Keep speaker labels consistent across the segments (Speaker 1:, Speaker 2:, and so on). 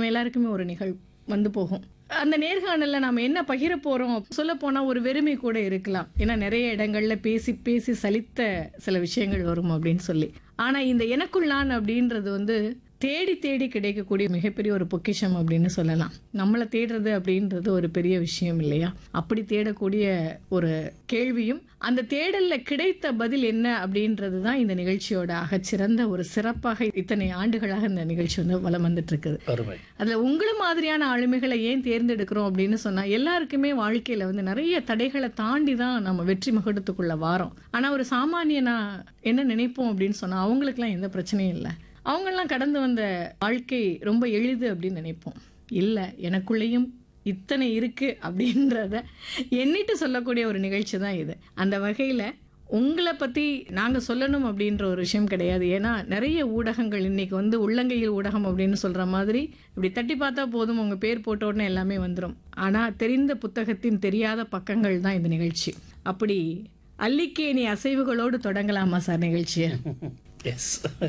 Speaker 1: நம்ம எல்லாருக்குமே ஒரு நிகழ்வு வந்து போகும் அந்த நேர்காணல்ல நாம என்ன பகிர போறோம் சொல்ல போனா ஒரு வெறுமை கூட இருக்கலாம் ஏன்னா நிறைய இடங்கள்ல பேசி பேசி சலித்த சில விஷயங்கள் வரும் அப்படின்னு சொல்லி ஆனா இந்த எனக்குள் நான் அப்படின்றது வந்து தேடி தேடி கிடைக்கக்கூடிய மிகப்பெரிய ஒரு பொக்கிஷம் அப்படின்னு சொல்லலாம் நம்மளை தேடுறது அப்படின்றது ஒரு பெரிய விஷயம் இல்லையா அப்படி தேடக்கூடிய ஒரு கேள்வியும் அந்த தேடல்ல கிடைத்த பதில் என்ன அப்படின்றது தான் இந்த நிகழ்ச்சியோட அகச்சிறந்த ஒரு சிறப்பாக இத்தனை ஆண்டுகளாக இந்த நிகழ்ச்சி வந்து வலம் வந்துட்டு இருக்குது
Speaker 2: அருமை
Speaker 1: அதுல உங்களை மாதிரியான ஆளுமைகளை ஏன் தேர்ந்தெடுக்கிறோம் அப்படின்னு சொன்னா எல்லாருக்குமே வாழ்க்கையில வந்து நிறைய தடைகளை தாண்டி தான் நம்ம வெற்றி மகுடத்துக்குள்ள வாரோம் ஆனா ஒரு சாமானியனா என்ன நினைப்போம் அப்படின்னு சொன்னா அவங்களுக்குலாம் எந்த பிரச்சனையும் இல்லை அவங்கெல்லாம் கடந்து வந்த வாழ்க்கை ரொம்ப எளிது அப்படின்னு நினைப்போம் இல்லை எனக்குள்ளேயும் இத்தனை இருக்கு அப்படின்றத எண்ணிட்டு சொல்லக்கூடிய ஒரு நிகழ்ச்சி தான் இது அந்த வகையில் உங்களை பற்றி நாங்கள் சொல்லணும் அப்படின்ற ஒரு விஷயம் கிடையாது ஏன்னா நிறைய ஊடகங்கள் இன்னைக்கு வந்து உள்ளங்கையில் ஊடகம் அப்படின்னு சொல்கிற மாதிரி இப்படி தட்டி பார்த்தா போதும் உங்கள் பேர் போட்ட உடனே எல்லாமே வந்துடும் ஆனால் தெரிந்த புத்தகத்தின் தெரியாத பக்கங்கள் தான் இந்த நிகழ்ச்சி அப்படி அல்லிக்கேணி அசைவுகளோடு தொடங்கலாமா சார் நிகழ்ச்சியை
Speaker 2: எஸ்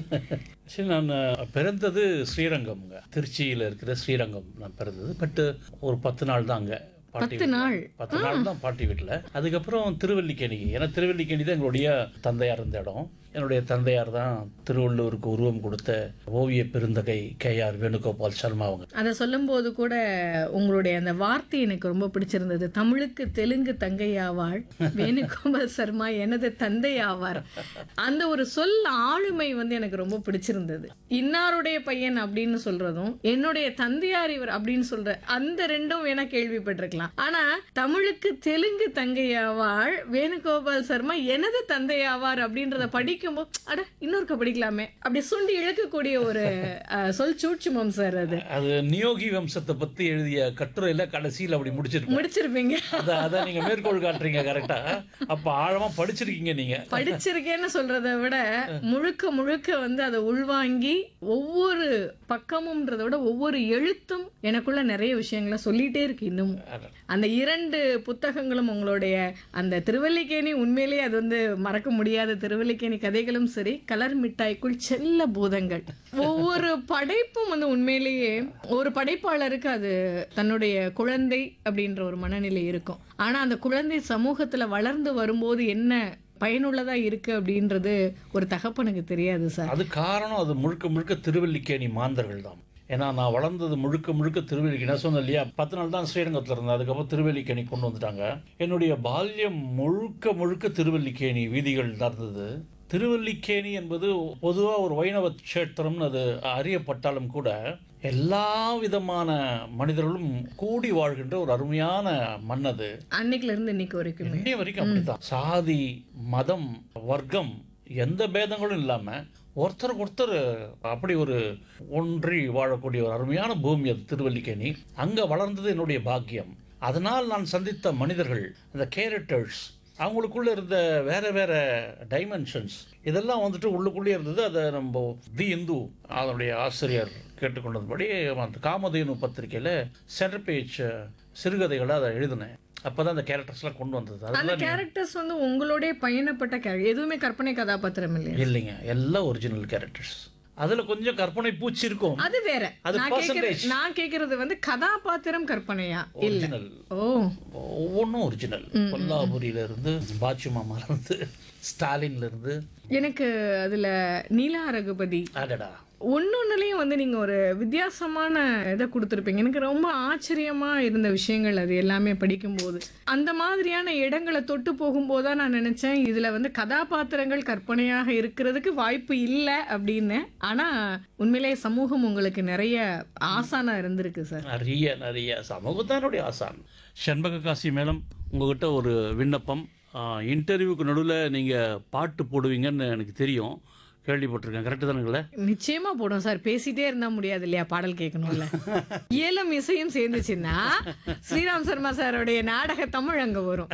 Speaker 2: சரி நான் பிறந்தது ஸ்ரீரங்கம்ங்க திருச்சியில் இருக்கிற ஸ்ரீரங்கம் நான் பிறந்தது பட்டு ஒரு பத்து நாள் தான் அங்கே பாட்டி
Speaker 1: பத்து
Speaker 2: வீட்ல.
Speaker 1: நாள்
Speaker 2: பத்து நாள் தான் பாட்டி வீட்டில் அதுக்கப்புறம் திருவல்லிக்கேணி ஏன்னா திருவல்லிக்கேணி தான் எங்களுடைய தந்தையார் இருந்த இடம் என்னுடைய தந்தையார் தான் திருவள்ளூருக்கு உருவம் கொடுத்த ஓவிய பெருந்தகை கே ஆர் வேணுகோபால் சர்மா அவங்க
Speaker 1: அதை சொல்லும்போது கூட உங்களுடைய அந்த வார்த்தை எனக்கு ரொம்ப பிடிச்சிருந்தது தமிழுக்கு தெலுங்கு தங்கையாவாள் வேணுகோபால் சர்மா எனது தந்தையாவார் அந்த ஒரு சொல் ஆளுமை வந்து எனக்கு ரொம்ப பிடிச்சிருந்தது இன்னாருடைய பையன் அப்படின்னு சொல்றதும் என்னுடைய தந்தையார் இவர் அப்படின்னு சொல்ற அந்த ரெண்டும் வேணா கேள்விப்பட்டிருக்கலாம் ஆனா தமிழுக்கு தெலுங்கு தங்கையாவாள் வேணுகோபால் சர்மா எனது தந்தையாவார் அப்படின்றத படிக்கும்போது அட இன்னொருக்க படிக்கலாமே அப்படி சுண்டி இழக்கக்கூடிய ஒரு அஹ், சொல் சூட்சுமம் சார் அது
Speaker 2: அது நியோகி வம்சத்தை பற்றி எழுதிய கட்டுரையில் கடைசியில் அப்படி முடிச்சிருக்கோம்
Speaker 1: முடிச்சிருப்பீங்க
Speaker 2: அதை அதை நீங்கள் மேற்கோள் காட்டுறீங்க கரெக்டா அப்போ ஆழமாக படிச்சிருக்கீங்க நீங்கள்
Speaker 1: படிச்சிருக்கேன்னு சொல்றதை விட முழுக்க முழுக்க வந்து அதை உள்வாங்கி ஒவ்வொரு பக்கமும்ன்றதை விட ஒவ்வொரு எழுத்தும் எனக்குள்ள நிறைய விஷயங்களை சொல்லிட்டே இருக்கு இன்னும் அந்த இரண்டு புத்தகங்களும் உங்களுடைய அந்த திருவல்லிக்கேணி உண்மையிலேயே அது வந்து மறக்க முடியாத திருவல்லிக்கேணி கதைகளும் சரி கலர் மிட்டாய்க்குள் செல்ல பூதங்கள் ஒவ்வொரு படைப்பும் வந்து உண்மையிலேயே ஒரு படைப்பாளருக்கு அது தன்னுடைய குழந்தை அப்படின்ற ஒரு மனநிலை இருக்கும் ஆனா அந்த குழந்தை சமூகத்துல வளர்ந்து வரும்போது என்ன பயனுள்ளதா இருக்கு அப்படின்றது ஒரு தகப்பனுக்கு தெரியாது சார்
Speaker 2: அது காரணம் அது முழுக்க முழுக்க திருவல்லிக்கேணி மாந்தர்கள் தான் ஏன்னா நான் வளர்ந்தது முழுக்க முழுக்க திருவல்லிக்கேணி நான் சொன்னேன் இல்லையா பத்து நாள் தான் ஸ்ரீரங்கத்தில் இருந்தேன் அதுக்கப்புறம் திருவல்லிக்கேணி கொண்டு வந்துட்டாங்க என்னுடைய பால்யம் முழுக்க முழுக்க திருவல்லிக்கேணி வீதிகள் தான் இருந்தது திருவல்லிக்கேணி என்பது பொதுவாக ஒரு வைணவ கஷேத்திரம்னு அது அறியப்பட்டாலும் கூட எல்லா விதமான மனிதர்களும் கூடி வாழ்கின்ற ஒரு அருமையான மண் அது
Speaker 1: அன்னைக்குல இருந்து இன்னைக்கு வரைக்குமே
Speaker 2: இன்னைய வரைக்கும் அப்படித்தான் சாதி மதம் வர்க்கம் எந்த பேதங்களும் இல்லாம ஒருத்தருக்கு ஒருத்தர் அப்படி ஒரு ஒன்றி வாழக்கூடிய ஒரு அருமையான பூமி அது திருவல்லிக்கேணி அங்க வளர்ந்தது என்னுடைய பாக்கியம் அதனால் நான் சந்தித்த மனிதர்கள் இந்த கேரக்டர்ஸ் அவங்களுக்குள்ள இருந்த வேற வேற டைமென்ஷன்ஸ் இதெல்லாம் வந்துட்டு உள்ளுக்குள்ளே இருந்தது அதை நம்ம தி இந்து அதனுடைய ஆசிரியர் கேட்டுக்கொண்டதுபடி அந்த காமதேனு பத்திரிக்கையில் சென்டர் பேஜ் சிறுகதைகளை அதை எழுதினேன் அப்பதான் அந்த கேரக்டர்ஸ்லாம் கொண்டு வந்தது
Speaker 1: அந்த
Speaker 2: அதெல்லாம்
Speaker 1: கேரக்டர்ஸ் வந்து உங்களுடைய பயணப்பட்ட கேரக்டர் எதுவுமே கற்பனை கதாபாத்திரம் இல்லையா
Speaker 2: இல்லைங்க எல்லாம் ஒரிஜினல் கேரக்டர்ஸ் அதுல கொஞ்சம் கற்பனை பூச்சி இருக்கும்
Speaker 1: அது வேற
Speaker 2: அது
Speaker 1: நான் கேக்குறது
Speaker 2: percentage.
Speaker 1: நான் கேக்குறது வந்து கதாபாத்திரம் கற்பனையா இல்ல
Speaker 2: ஒரிஜினல்
Speaker 1: ஓ
Speaker 2: ஒவ்வொன்றும் ஒரிஜினல் கொல்லாபுரியில இருந்து பாச்சு மாமால இருந்து ஸ்டாலின்ல இருந்து
Speaker 1: எனக்கு அதுல நீலா ரகுபதி
Speaker 2: அடடா
Speaker 1: ஒன்னொன்னுலயும் வந்து நீங்க ஒரு வித்தியாசமான இதை கொடுத்துருப்பீங்க எனக்கு ரொம்ப ஆச்சரியமா இருந்த விஷயங்கள் அது எல்லாமே படிக்கும்போது அந்த மாதிரியான இடங்களை தொட்டு போகும்போது தான் நான் நினைச்சேன் இதுல வந்து கதாபாத்திரங்கள் கற்பனையாக இருக்கிறதுக்கு வாய்ப்பு இல்லை அப்படின்னு ஆனா உண்மையிலேயே சமூகம் உங்களுக்கு நிறைய ஆசானா இருந்திருக்கு சார்
Speaker 2: நிறைய நிறைய சமூகத்தானுடைய ஆசான் செண்பக காசி மேடம் உங்ககிட்ட ஒரு விண்ணப்பம் இன்டர்வியூக்கு நடுவில் நீங்கள் பாட்டு போடுவீங்கன்னு எனக்கு தெரியும் கேள்விப்பட்டிருக்கேன் கரெக்டு தானுங்களே
Speaker 1: நிச்சயமா போடும் சார் பேசிட்டே இருந்தா முடியாது இல்லையா பாடல் கேட்கணும்ல ஏலம் இசையும் சேர்ந்துச்சுன்னா ஸ்ரீராம் சர்மா சாரோடைய நாடக தமிழ் அங்க வரும்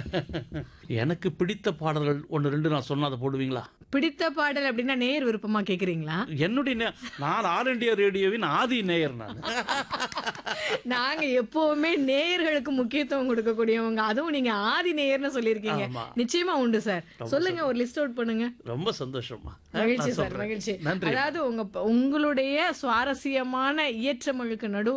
Speaker 2: எனக்கு பிடித்த பாடல்கள் ஒன்று ரெண்டு நான் சொன்னா அதை போடுவீங்களா
Speaker 1: பிடித்த பாடல் அப்படின்னா நேர் விருப்பமா கேக்குறீங்களா
Speaker 2: என்னுடைய நே- நான் ஆல் இண்டியா ரேடியோவின் ஆதி நேயர் நான்
Speaker 1: நாங்க எப்பவுமே நேயர்களுக்கு முக்கியத்துவம் கொடுக்கக்கூடியவங்க அதுவும் நீங்க ஆதி நேயர்னு சொல்லியிருக்கீங்க
Speaker 2: ஆமா.
Speaker 1: நிச்சயமா உண்டு சார் சொல்லுங்க ஒரு லிஸ்ட் அவுட் பண்ணுங்க
Speaker 2: ரொம்ப சந்தோஷமா
Speaker 1: மகிழ்ச்சி
Speaker 2: நான்
Speaker 1: சார்
Speaker 2: சொல்றேன்.
Speaker 1: மகிழ்ச்சி
Speaker 2: நன்றி
Speaker 1: அதாவது உங்க உங்களுடைய சுவாரஸ்யமான இயற்றமிழுக்கு நடு